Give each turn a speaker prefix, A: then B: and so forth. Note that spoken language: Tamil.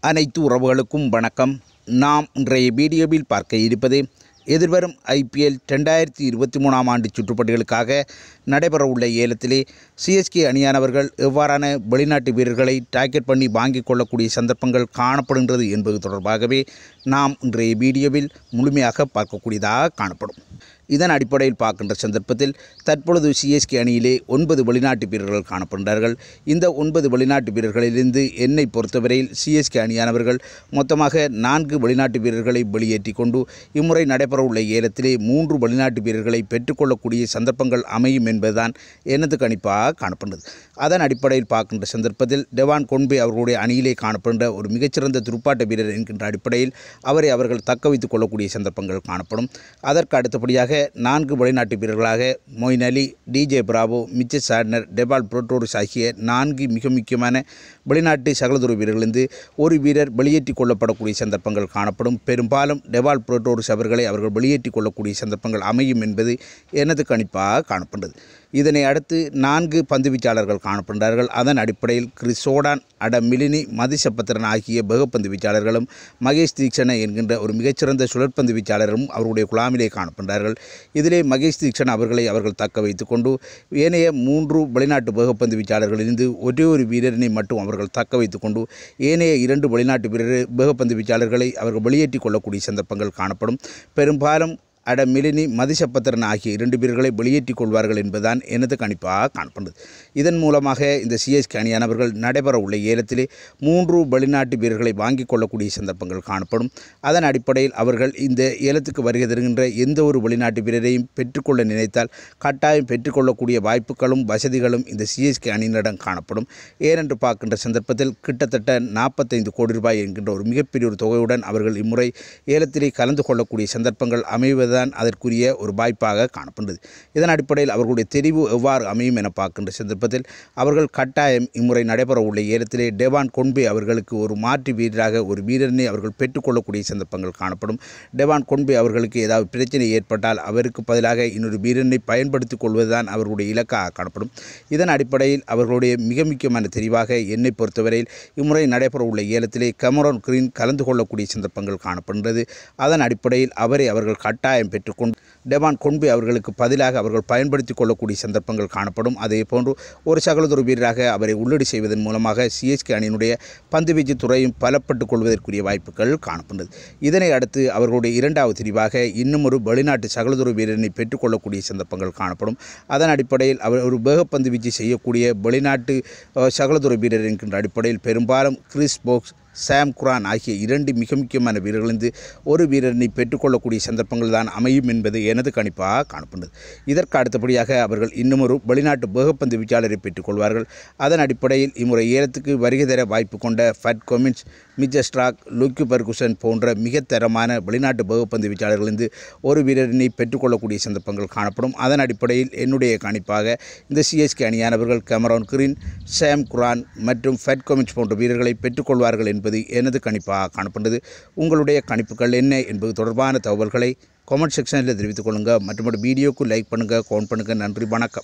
A: அனைத்து உறவுகளுக்கும் வணக்கம் நாம் இன்றைய வீடியோவில் பார்க்க இருப்பது எதிர்வரும் ஐபிஎல் ரெண்டாயிரத்தி இருபத்தி மூணாம் ஆண்டு சுற்றுப்பட்டிகளுக்காக நடைபெறவுள்ள ஏலத்திலே சிஎஸ்கே அணியானவர்கள் எவ்வாறான வெளிநாட்டு வீரர்களை டார்கெட் பண்ணி வாங்கிக் கொள்ளக்கூடிய சந்தர்ப்பங்கள் காணப்படுகின்றது என்பது தொடர்பாகவே நாம் இன்றைய வீடியோவில் முழுமையாக பார்க்கக்கூடியதாக காணப்படும் இதன் அடிப்படையில் பார்க்கின்ற சந்தர்ப்பத்தில் தற்பொழுது சிஎஸ்கே அணியிலே ஒன்பது வெளிநாட்டு வீரர்கள் காணப்படுகிறார்கள் இந்த ஒன்பது வெளிநாட்டு வீரர்களிலிருந்து என்னை பொறுத்தவரையில் சிஎஸ்கே அணியானவர்கள் மொத்தமாக நான்கு வெளிநாட்டு வீரர்களை வெளியேற்றி கொண்டு இம்முறை நடைபெறவுள்ள ஏலத்திலே மூன்று வெளிநாட்டு வீரர்களை பெற்றுக்கொள்ளக்கூடிய சந்தர்ப்பங்கள் அமையும் என்பதுதான் எனது கணிப்பாக காணப்படுகிறது அதன் அடிப்படையில் பார்க்கின்ற சந்தர்ப்பத்தில் டெவான் கொன்பே அவர்களுடைய அணியிலே காணப்படுகின்ற ஒரு மிகச்சிறந்த துடுப்பாட்ட வீரர் என்கின்ற அடிப்படையில் அவரை அவர்கள் தக்க வைத்துக் கொள்ளக்கூடிய சந்தர்ப்பங்கள் காணப்படும் அதற்கு அடுத்தபடியாக நான்கு வெளிநாட்டு வீரர்களாக Moeen Ali DJ Bravo Mitch Santner டெபால் புரோட்டோரிஸ் ஆகிய நான்கு மிக முக்கியமான வெளிநாட்டு சகலதுறை வீரர்களிருந்து ஒரு வீரர் வெளியேற்றிக் கொள்ளப்படக்கூடிய சந்தர்ப்பங்கள் காணப்படும் பெரும்பாலும் டெபால் புரோட்டோரிஸ் அவர்களை அவர்கள் வெளியேற்றிக் கொள்ளக்கூடிய சந்தர்ப்பங்கள் அமையும் என்பது எனது கணிப்பாக காணப்படுகிறது இதனை அடுத்து நான்கு பந்து வீச்சாளர்கள் காணப்படுகிறார்கள் அதன் அடிப்படையில் கிறிசோடான் அட மிலினி மதிசப்பத்திரன் ஆகிய பகுப்பந்து வீச்சாளர்களும் மகேஷ் தீக்ஷண என்கின்ற ஒரு மிகச்சிறந்த சுழற்பந்து வீச்சாளரும் அவருடைய குழாமிலே காணப்படுகிறார்கள் இதிலே மகேஷ் தீக்ஷன் அவர்களை அவர்கள் தக்க வைத்துக்கொண்டு ஏனைய மூன்று வெளிநாட்டு பகுப்பந்து வீச்சாளர்களிலிருந்து ஒரே ஒரு வீரரினை மட்டும் அவர்கள் தக்க வைத்துக்கொண்டு ஏனைய இரண்டு வெளிநாட்டு வீரர் பகுப்பந்து வீச்சாளர்களை அவர்கள் வெளியேற்றிக் கொள்ளக்கூடிய சந்தர்ப்பங்கள் காணப்படும் பெரும்பாலும் அட மிலினி மதிசப்பத்திரன் ஆகிய இரண்டு பேர்களை வெளியேற்றிக் கொள்வார்கள் என்பதுதான் எனது கணிப்பாக காணப்படுது இதன் மூலமாக இந்த சிஎஸ்கே அணியானவர்கள் நடைபெற உள்ள ஏலத்திலே மூன்று வெளிநாட்டு வீரர்களை வாங்கிக் கொள்ளக்கூடிய சந்தர்ப்பங்கள் காணப்படும் அதன் அடிப்படையில் அவர்கள் இந்த ஏலத்துக்கு வருகை தருகின்ற எந்த ஒரு வெளிநாட்டு வீரரையும் பெற்றுக்கொள்ள நினைத்தால் கட்டாயம் பெற்றுக்கொள்ளக்கூடிய வாய்ப்புகளும் வசதிகளும் இந்த சிஎஸ்கே அணியினரிடம் காணப்படும் ஏனென்று பார்க்கின்ற சந்தர்ப்பத்தில் கிட்டத்தட்ட நாற்பத்தைந்து கோடி ரூபாய் என்கின்ற ஒரு மிகப்பெரிய ஒரு தொகையுடன் அவர்கள் இம்முறை ஏலத்திலே கலந்து கொள்ளக்கூடிய சந்தர்ப்பங்கள் அமைவது தான் அதற்குரிய ஒரு வாய்ப்பாக காணப்படுகிறது இதன் அடிப்படையில் அவர்களுடைய தெரிவு எவ்வாறு அமையும் என பார்க்கின்ற சந்தர்ப்பத்தில் அவர்கள் கட்டாயம் இம்முறை நடைபெற உள்ள ஏலத்திலே டெவான் கொன்பே அவர்களுக்கு ஒரு மாற்று வீரராக ஒரு வீரனை அவர்கள் பெற்றுக்கொள்ளக்கூடிய சந்தர்ப்பங்கள் காணப்படும் டெவான் கொன்பே அவர்களுக்கு ஏதாவது பிரச்சனை ஏற்பட்டால் அவருக்கு பதிலாக இன்னொரு வீரனை பயன்படுத்திக் கொள்வதுதான் அவர்களுடைய இலக்காக காணப்படும் இதன் அடிப்படையில் அவர்களுடைய மிக முக்கியமான தெரிவாக என்னை பொறுத்தவரையில் இம்முறை நடைபெற உள்ள ஏலத்திலே கமரோன் கிரீன் கலந்து கொள்ளக்கூடிய சந்தர்ப்பங்கள் காணப்படுகிறது அதன் அடிப்படையில் அவரை அவர்கள் கட்டாயம் கட்டாயம் பெற்றுக்கொண்டு டெவான் கொன்பே அவர்களுக்கு பதிலாக அவர்கள் பயன்படுத்திக் கொள்ளக்கூடிய சந்தர்ப்பங்கள் காணப்படும் அதே போன்று ஒரு சகலதொரு வீரராக அவரை உள்ளீடு செய்வதன் மூலமாக சிஎஸ்கே அணியினுடைய பந்துவீச்சு துறையும் பலப்பட்டுக் கொள்வதற்குரிய வாய்ப்புகள் காணப்படுகிறது இதனை அடுத்து அவர்களுடைய இரண்டாவது தெரிவாக இன்னும் ஒரு வெளிநாட்டு சகலதொரு வீரனை பெற்றுக்கொள்ளக்கூடிய சந்தர்ப்பங்கள் காணப்படும் அதன் அடிப்படையில் அவர் ஒரு வேகப்பந்து வீச்சு செய்யக்கூடிய வெளிநாட்டு சகலதுறை வீரர் என்கின்ற அடிப்படையில் பெரும்பாலும் கிறிஸ் போக்ஸ் சாம் குரான் ஆகிய இரண்டு மிக முக்கியமான வீரர்களிருந்து ஒரு வீரனை பெற்றுக்கொள்ளக்கூடிய சந்தர்ப்பங்கள் தான் அமையும் என்பது எனது கணிப்பாக காணப்படுகிறது இதற்கு அடுத்தபடியாக அவர்கள் இன்னும் ஒரு வெளிநாட்டு வேகப்பந்து வீச்சாளரை பெற்றுக்கொள்வார்கள் அதன் அடிப்படையில் இம்முறை ஏலத்துக்கு வருகை தர வாய்ப்பு கொண்ட ஃபட் கொமின்ஸ் மிச்சஸ்ட்ராக் லுக்கு பர்குசன் போன்ற மிக தரமான வெளிநாட்டு வேகப்பந்து வீச்சாளர்களிருந்து ஒரு வீரரினை பெற்றுக்கொள்ளக்கூடிய சந்தர்ப்பங்கள் காணப்படும் அதன் அடிப்படையில் என்னுடைய கணிப்பாக இந்த சிஎஸ்கே அணியானவர்கள் கமரான் கிரீன் சாம் குரான் மற்றும் ஃபட் கொமின்ஸ் போன்ற வீரர்களை பெற்றுக்கொள்வார்கள் என்பது எனது கணிப்பாக காணப்படுகிறது உங்களுடைய கணிப்புகள் என்ன என்பது தொடர்பான தகவல்களை கமெண்ட் செக்ஷனில் தெரிவித்துக் கொள்ளுங்கள் மற்றும் வீடியோக்கு லைக் பண்ணுங்கள் கவுண்ட் பண்ணுங்கள் நன்றி வணக்கம்